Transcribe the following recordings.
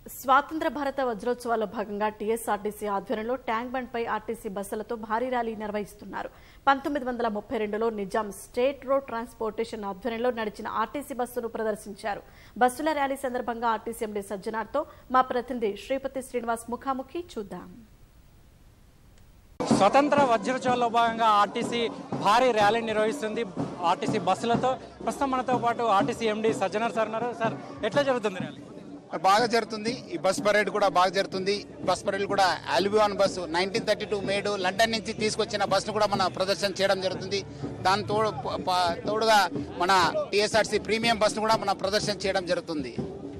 స్వాతంత్ర భారత వజ్రోత్సవాల్లో భాగంగా టీఎస్ఆర్టీసీ ఆధ్వర్యంలో ట్యాంక్ బండ్ పై ఆర్టీసీ బస్సులతో భారీ ర్యాలీ నిర్వహిస్తున్నారు పంతొమ్మిది వందల ముప్పై రెండులో నిజాం స్టేట్ రోడ్ ట్రాన్స్పోర్టేషన్ ఆధ్వర్యంలో నడిచిన ఆర్టీసీ బస్సును ప్రదర్శించారు బస్సుల ర్యాలీ సందర్భంగా ఆర్టీసీ ఎండీ సజ్జనార్తో మా ప్రతినిధి శ్రీపతి శ్రీనివాస్ ముఖాముఖి చూద్దాం స్వతంత్ర వజ్రోత్సవాల్లో భాగంగా ఆర్టీసీ భారీ ర్యాలీ నిర్వహిస్తుంది ఆర్టీసీ బస్సులతో ప్రస్తుతం మనతో పాటు ఆర్టీసీ ఎండి సజ్జనర్ సార్ ఉన్నారు సార్ ఎట్లా జరుగుతుంది ర్యాలీ బాగా జరుగుతుంది ఈ బస్ పరేడ్ కూడా బాగా జరుగుతుంది బస్ పరేడ్ కూడా Albion bus nineteen thirty two made London నుంచి తీసుకొచ్చిన బస్సును కూడా మన ప్రదర్శన చేయడం జరుగుతుంది దాని తోడు ప- ప- తోడుగా మన టీఎస్ఆర్సీ ప్రీమియం బస్సును కూడా మన ప్రదర్శన చేయడం జరుగుతుంది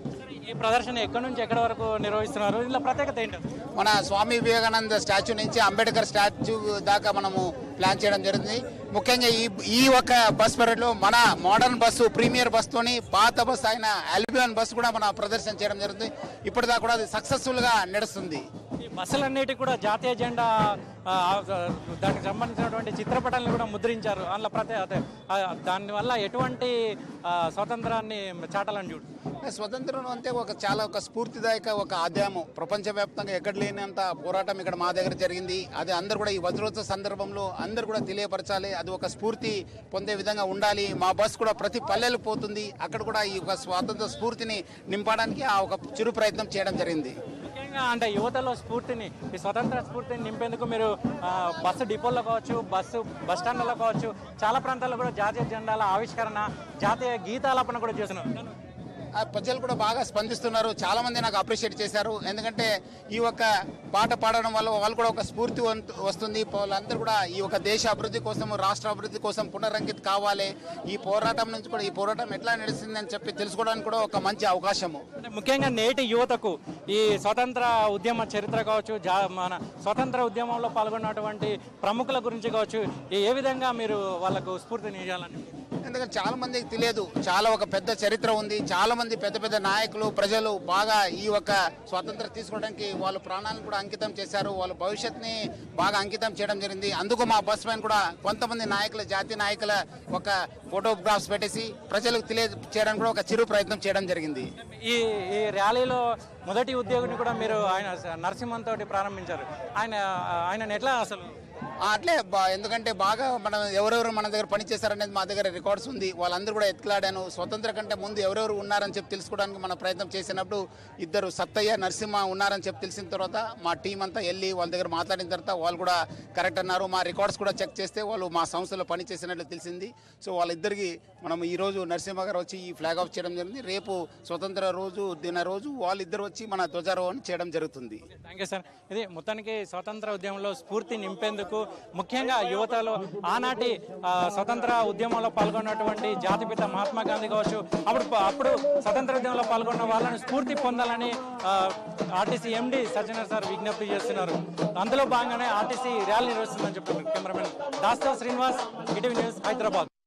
ఈ ప్రదర్శన ఎక్కడి నుంచి ఎక్కడి వరకు నిర్వహిస్తున్నారు ఇందులో ప్రత్యేకత ఏంటి అసలు? మన స్వామి వివేకానంద స్టాచ్యూ నుంచి అంబేద్కర్ స్టాచ్యూ దాకా మనము ప్లాన్ చేయడం జరుగుతుంది ముఖ్యంగా ఈ ఈ ఒక బస్ పరేడ్లో మన మోడర్న్ బస్సు ప్రీమియర్ బస్తోని పాత బస్సు అయిన అల్బియాన్ బస్సు కూడా మన ప్రదర్శన చేయడం జరుగుతుంది ఇప్పటిదాకా కూడా అది సక్సెస్ఫుల్గా నడుస్తుంది ఈ బస్సులన్నిటికీ కూడా జాతీయ జెండా ఆ, ఆ, దానికి సంబంధించినటువంటి చిత్రపటాలను కూడా ముద్రించారు అందులో ప్రతి అదే, ఆ, దానివల్ల ఎటువంటి ఆ, స్వాతంత్రాన్ని చాటాలని చూడు స్వతంత్రం అంటే ఒక చాలా ఒక స్ఫూర్తిదాయక ఒక ఆదాయము ప్రపంచవ్యాప్తంగా ఎక్కడ లేనంత పోరాటం ఇక్కడ మా దగ్గర జరిగింది అది అందరు కూడా ఈ వజ్రోత్సవ సందర్భంలో అందరు కూడా తెలియపరచాలి అది ఒక స్ఫూర్తి పొందే విధంగా ఉండాలి మా బస్ కూడా ప్రతి పల్లెలకు పోతుంది అక్కడ కూడా ఈ ఒక స్వాతంత్ర స్ఫూర్తిని నింపడానికి ఆ ఒక చిరు ప్రయత్నం చేయడం జరిగింది ముఖ్యంగా అంటే యువతలో స్ఫూర్తిని ఈ స్వతంత్ర స్ఫూర్తిని నింపేందుకు మీరు ఆ, బస్సు డిపోల్లో కావచ్చు బస్సు బస్ స్టాండ్లలో కావచ్చు చాలా ప్రాంతాల్లో కూడా జాతీయ జెండాల ఆవిష్కరణ జాతీయ గీతాలాపన కూడా చేస్తున్నారు ఆ ప్రజలు కూడా బాగా స్పందిస్తున్నారు చాలా మంది నాకు అప్రిషియేట్ చేశారు ఎందుకంటే ఈ ఒక్క పాట పాడడం వల్ల వాళ్ళు కూడా ఒక స్ఫూర్తి వంతు- వస్తుంది వాళ్ళందరూ కూడా ఈ ఒక దేశ అభివృద్ధి కోసం రాష్ట్ర అభివృద్ధి కోసం పునరంకిత్ కావాలి ఈ పోరాటం నుంచి కూడా ఈ పోరాటం ఎట్లా నడుస్తుందని చెప్పి తెలుసుకోవడానికి కూడా ఒక మంచి అవకాశము అంటే ముఖ్యంగా నేటి యువతకు ఈ స్వతంత్ర ఉద్యమ చరిత్ర కావచ్చు జా మన స్వతంత్ర ఉద్యమంలో పాల్గొన్నటువంటి ప్రముఖుల గురించి కావచ్చు ఏ- ఏ విధంగా మీరు వాళ్ళకు స్ఫూర్తిని ఇవ్వాలని ఎందుకంటే చాలా మందికి తెలియదు చాలా ఒక పెద్ద చరిత్ర ఉంది చాలా మంది పెద్ద పెద్ద నాయకులు ప్రజలు బాగా ఈ ఒక స్వాతంత్రం తీసుకోవడానికి వాళ్ళు ప్రాణాలను కూడా అంకితం చేశారు వాళ్ళ భవిష్యత్తుని బాగా అంకితం చేయడం జరిగింది అందుకు మా బస్ పైన కూడా కొంతమంది నాయకుల జాతీయ నాయకుల ఒక ఫోటోగ్రాఫ్స్ పెట్టేసి ప్రజలకు తెలియజేయడానికి కూడా ఒక చిరు ప్రయత్నం చేయడం జరిగింది ఈ ఈ ర్యాలీలో మొదటి ఉద్యోగిని కూడా మీరు ఆయన నరసింహన్ తోటి ప్రారంభించారు ఆయన ఆయన ఎట్లా అసలు ఆ, అట్లే బా- ఎందుకంటే బాగా మనం ఎవరెవరు మన దగ్గర పని చేశారనేది మా దగ్గర రికార్డ్స్ ఉంది వాళ్ళందరూ కూడా ఎత్తులాడాను స్వతంత్ర కంటే ముందు ఎవరెవరు ఉన్నారని చెప్పి తెలుసుకోవడానికి మన ప్రయత్నం చేసినప్పుడు ఇద్దరు సత్తయ్య నరసింహ ఉన్నారని చెప్పి తెలిసిన తర్వాత మా టీం అంతా వెళ్ళి వాళ్ళ దగ్గర మాట్లాడిన తర్వాత వాళ్ళు కూడా కరెక్ట్ అన్నారు మా రికార్డ్స్ కూడా చెక్ చేస్తే వాళ్ళు మా సంస్థలో పని చేసినట్లు తెలిసింది సో వాళ్ళిద్దరికి మనం ఈ రోజు నరసింహ గారు వచ్చి ఈ ఫ్లాగ్ ఆఫ్ చేయడం జరిగింది రేపు స్వతంత్ర రోజు దిన రోజు వాళ్ళిద్దరు వచ్చి మన ధ్వజారోహణ చేయడం జరుగుతుంది థ్యాంక్ యూ సార్ ఇది మొత్తానికి స్వతంత్ర ఉద్యమంలో స్ఫూర్తి నింపేందుకు ముఖ్యంగా యువతలో ఆనాటి ఆ, స్వతంత్ర ఉద్యమంలో పాల్గొన్నటువంటి జాతిపిత మహాత్మా గాంధీ కావచ్చు అప్పుడు అప్పుడు స్వతంత్ర ఉద్యమంలో పాల్గొన్న వాళ్ళని స్ఫూర్తి పొందాలని ఆ, ఆర్టీసీ ఎండి సజ్జనర్ సార్ విజ్ఞప్తి చేస్తున్నారు అందులో భాగంగానే ఆర్టీసీ ర్యాలీ నిర్వహిస్తుందని చెప్తున్నారు కెమెరామెన్ దాస్తో శ్రీనివాస్ ఈటీవీ న్యూస్ హైదరాబాద్